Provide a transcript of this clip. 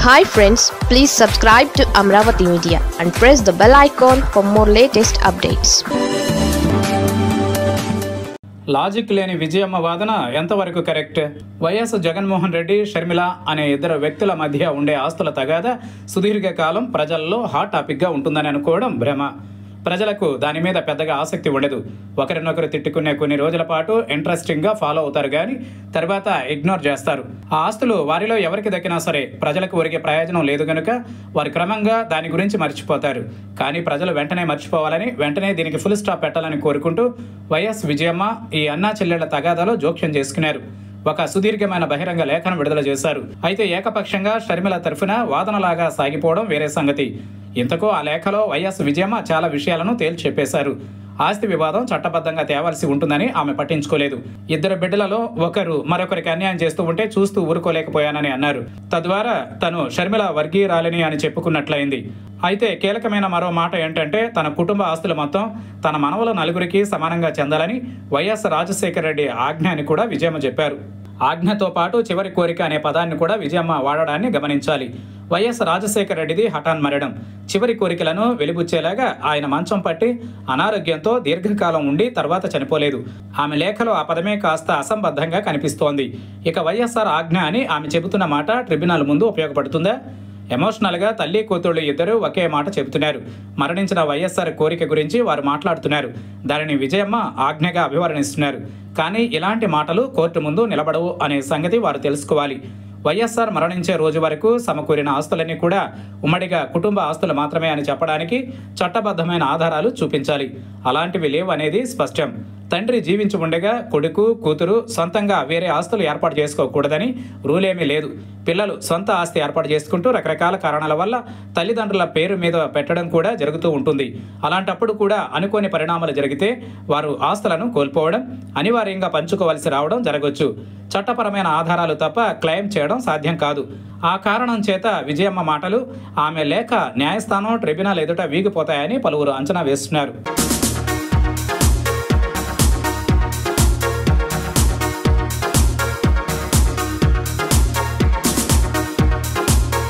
hi friends please subscribe to Amaravati media and press the bell icon for more latest updates logic లేని విజయమ్మ వాదన ఎంతవరకు correct YS Jaganmohan Reddy Sharmila అనే ఇద్దరు వ్యక్తుల మధ్య ఉండే ఆస్తుల తగాద సుదీర్ఘకాలం ప్రజల్లో హాట్ టాపిక్గా ఉంటుందని అనుకోవడం భ్రమ ప్రజలకు దాని మీద పెద్దగా ఆసక్తి ఉండదు ఒకరినొకరు తిట్టుకునే కొన్ని రోజుల పాటు ఇంట్రెస్టింగ్గా ఫాలో అవుతారు కానీ తర్వాత ఇగ్నోర్ చేస్తారు ఆ ఆస్తులు వారిలో ఎవరికి దక్కినా సరే ప్రజలకు ఒరిగే ప్రయోజనం లేదు కనుక వారు క్రమంగా దాని గురించి మర్చిపోతారు కానీ ప్రజలు వెంటనే మర్చిపోవాలని వెంటనే దీనికి ఫుల్ స్టాప్ పెట్టాలని కోరుకుంటూ వైఎస్ విజయమ్మ ఈ అన్నా చెల్లెళ్ల తగాదాలో జోక్యం చేసుకున్నారు ఒక సుదీర్ఘమైన బహిరంగ లేఖను విడుదల చేశారు అయితే ఏకపక్షంగా షర్మిల తరఫున వాదనలాగా సాగిపోవడం వేరే సంగతి ఇంతకు ఆ లేఖలో వైఎస్ విజయమ్మ చాలా విషయాలను తేల్చి చెప్పేశారు ఆస్తి వివాదం చట్టబద్ధంగా తేవాల్సి ఉంటుందని ఆమె పట్టించుకోలేదు ఇద్దరు బిడ్డలలో ఒకరు మరొకరికి అన్యాయం చేస్తూ ఉంటే చూస్తూ ఊరుకోలేకపోయానని అన్నారు తద్వారా తను షర్మిల వర్గీయురాలిని అని చెప్పుకున్నట్లయింది అయితే కీలకమైన మరో మాట ఏంటంటే తన కుటుంబ ఆస్తులు మొత్తం తన మనవల నలుగురికి సమానంగా చెందాలని వైఎస్ రాజశేఖర రెడ్డి ఆజ్ఞ అని కూడా విజయమ్మ చెప్పారు ఆజ్ఞతో పాటు చివరి కోరిక అనే పదాన్ని కూడా విజయమ్మ వాడడాన్ని గమనించాలి వైఎస్ రాజశేఖర రెడ్డిది హఠాన్ మరణం చివరి కోరికలను వెలిబుచ్చేలాగా ఆయన మంచం పట్టి అనారోగ్యంతో దీర్ఘకాలం ఉండి తర్వాత చనిపోలేదు ఆమె లేఖలో ఆ పదమే కాస్త అసంబద్ధంగా కనిపిస్తోంది ఇక వైఎస్ఆర్ ఆజ్ఞ అని ఆమె చెబుతున్న మాట ట్రిబ్యునల్ ముందు ఉపయోగపడుతుందా ఎమోషనల్గా తల్లి కూతుళ్ళు ఇద్దరు ఒకే మాట చెబుతున్నారు మరణించిన వైఎస్ఆర్ కోరిక గురించి వారు మాట్లాడుతున్నారు దానిని విజయమ్మ ఆజ్ఞగా అభివర్ణిస్తున్నారు కానీ ఇలాంటి మాటలు కోర్టు ముందు నిలబడవు అనే సంగతి వారు తెలుసుకోవాలి వైఎస్ఆర్ మరణించే రోజు వరకు సమకూరిన ఆస్తులన్నీ కూడా ఉమ్మడిగా కుటుంబ ఆస్తులు మాత్రమే అని చెప్పడానికి చట్టబద్ధమైన ఆధారాలు చూపించాలి అలాంటివి లేవు అనేది స్పష్టం తండ్రి జీవించి ఉండగా కొడుకు కూతురు సొంతంగా వేరే ఆస్తులు ఏర్పాటు చేసుకోకూడదని రూలేమీ లేదు పిల్లలు సొంత ఆస్తి ఏర్పాటు చేసుకుంటూ రకరకాల కారణాల వల్ల తల్లిదండ్రుల పేరు మీద పెట్టడం కూడా జరుగుతూ ఉంటుంది అలాంటప్పుడు కూడా అనుకోని పరిణామాలు జరిగితే వారు ఆస్తులను కోల్పోవడం అనివార్యంగా పంచుకోవాల్సి రావడం జరగవచ్చు చట్టపరమైన ఆధారాలు తప్ప క్లెయిమ్ చేయడం సాధ్యం కాదు ఆ కారణం చేత విజయమ్మ మాటలు ఆమె లేఖ న్యాయస్థానం ట్రిబ్యునల్ ఎదుట వీగిపోతాయని పలువురు అంచనా వేస్తున్నారు